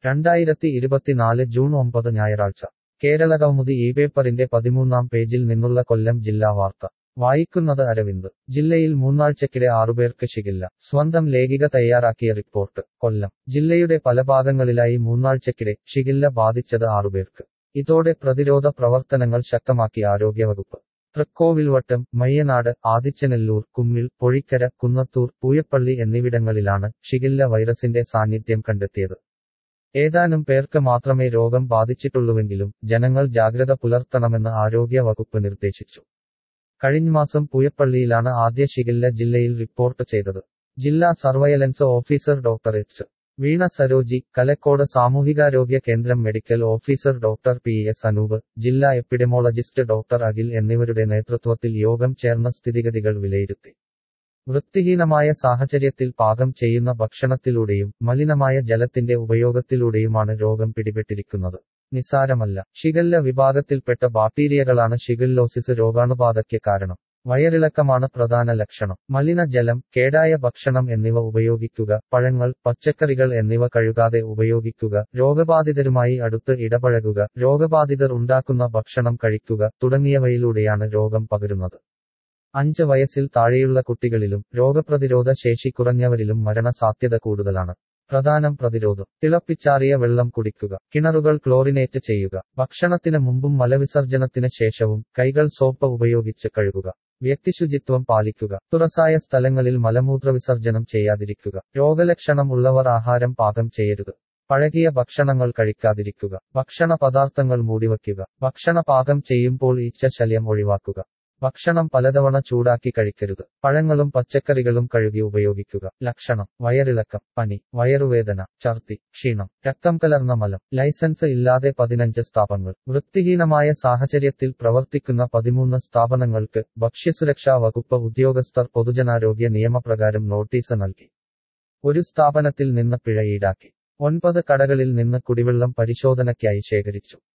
രണ്ടായിരത്തി ഇരുപത്തിനാല് ജൂൺ ഒമ്പത് ഞായറാഴ്ച കേരളകൗമുദി ഈ പേപ്പറിന്റെ പതിമൂന്നാം പേജിൽ നിന്നുള്ള കൊല്ലം ജില്ലാ വാർത്ത വായിക്കുന്നത് അരവിന്ദ് ജില്ലയിൽ മൂന്നാഴ്ചക്കിടെ ആറുപേർക്ക് ശികില്ല സ്വന്തം ലേഖിക തയ്യാറാക്കിയ റിപ്പോർട്ട് കൊല്ലം ജില്ലയുടെ പല ഭാഗങ്ങളിലായി മൂന്നാഴ്ചക്കിടെ ശികില്ല ബാധിച്ചത് ആറുപേർക്ക് ഇതോടെ പ്രതിരോധ പ്രവർത്തനങ്ങൾ ശക്തമാക്കി ആരോഗ്യവകുപ്പ് തൃക്കോവിൽവട്ടം മയ്യനാട് ആദിച്ചനെല്ലൂർ കുമ്മിൾ പൊഴിക്കര കുന്നത്തൂർ പൂയപ്പള്ളി എന്നിവിടങ്ങളിലാണ് ഷിഗില്ല വൈറസിന്റെ സാന്നിധ്യം കണ്ടെത്തിയത് ഏതാനും പേർക്ക് മാത്രമേ രോഗം ബാധിച്ചിട്ടുള്ളൂവെങ്കിലും ജനങ്ങൾ ജാഗ്രത പുലർത്തണമെന്ന് ആരോഗ്യ വകുപ്പ് നിർദ്ദേശിച്ചു കഴിഞ്ഞമാസം പൂയപ്പള്ളിയിലാണ് ആദ്യ ഷിഗില്ല ജില്ലയിൽ റിപ്പോർട്ട് ചെയ്തത് ജില്ലാ surveillance officer doctor H Veena Saroji Kalakode സാമൂഹികാരോഗ്യ കേന്ദ്രം medical officer doctor P S Anoop ജില്ലാ എപ്പിഡമോളജിസ്റ്റ് ഡോക്ടർ അഖിൽ എന്നിവരുടെ നേതൃത്വത്തിൽ യോഗം ചേർന്ന സ്ഥിതിഗതികൾ വിലയിരുത്തി വൃത്തിഹീനമായ സാഹചര്യത്തിൽ പാകം ചെയ്യുന്ന ഭക്ഷണത്തിലൂടെയും മലിനമായ ജലത്തിന്റെ ഉപയോഗത്തിലൂടെയുമാണ് രോഗം പിടിപെട്ടിരിക്കുന്നത് നിസാരമല്ല ഷിഗല്ല വിഭാഗത്തിൽപ്പെട്ട ബാക്ടീരിയകളാണ് ഷിഗല്ലോസിസ് രോഗാണുബാധയ്ക്ക് കാരണം വയറിളക്കമാണ് പ്രധാന ലക്ഷണം മലിനജലം കേടായ ഭക്ഷണം എന്നിവ ഉപയോഗിക്കുക പഴങ്ങൾ പച്ചക്കറികൾ എന്നിവ കഴുകാതെ ഉപയോഗിക്കുക രോഗബാധിതരുമായി അടുത്ത് ഇടപഴകുക രോഗബാധിതർ ഉണ്ടാക്കുന്ന ഭക്ഷണം കഴിക്കുക തുടങ്ങിയവയിലൂടെയാണ് രോഗം പകരുന്നത് അഞ്ച് വയസ്സിൽ താഴെയുള്ള കുട്ടികളിലും രോഗപ്രതിരോധ ശേഷി കുറഞ്ഞവരിലും മരണസാധ്യത കൂടുതലാണ് പ്രധാനം പ്രതിരോധം തിളപ്പിച്ചാറിയ വെള്ളം കുടിക്കുക കിണറുകൾ ക്ലോറിനേറ്റ് ചെയ്യുക ഭക്ഷണത്തിന് മുമ്പും മലവിസർജനത്തിന് ശേഷവും കൈകൾ സോപ്പ് ഉപയോഗിച്ച് കഴുകുക വ്യക്തിശുചിത്വം പാലിക്കുക തുറസായ സ്ഥലങ്ങളിൽ മലമൂത്ര വിസർജനം ചെയ്യാതിരിക്കുക രോഗലക്ഷണം ഉള്ളവർ ആഹാരം പാകം ചെയ്യരുത് പഴകിയ ഭക്ഷണങ്ങൾ കഴിക്കാതിരിക്കുക ഭക്ഷണ പദാർത്ഥങ്ങൾ മൂടിവയ്ക്കുക ഭക്ഷണ പാകം ചെയ്യുമ്പോൾ ഈച്ച ശല്യം ഒഴിവാക്കുക ഭക്ഷണം പലതവണ ചൂടാക്കി കഴിക്കരുത് പഴങ്ങളും പച്ചക്കറികളും കഴുകി ഉപയോഗിക്കുക ലക്ഷണം വയറിളക്കം പനി വയറുവേദന ഛർദി ക്ഷീണം രക്തം കലർന്ന മലം ലൈസൻസ് ഇല്ലാതെ പതിനഞ്ച് സ്ഥാപനങ്ങൾ വൃത്തിഹീനമായ സാഹചര്യത്തിൽ പ്രവർത്തിക്കുന്ന പതിമൂന്ന് സ്ഥാപനങ്ങൾക്ക് ഭക്ഷ്യസുരക്ഷാ വകുപ്പ് ഉദ്യോഗസ്ഥർ പൊതുജനാരോഗ്യ നിയമപ്രകാരം നോട്ടീസ് നൽകി ഒരു സ്ഥാപനത്തിൽ നിന്ന് പിഴ ഈടാക്കി ഒൻപത് കടകളിൽ നിന്ന് കുടിവെള്ളം പരിശോധനയ്ക്കായി ശേഖരിച്ചു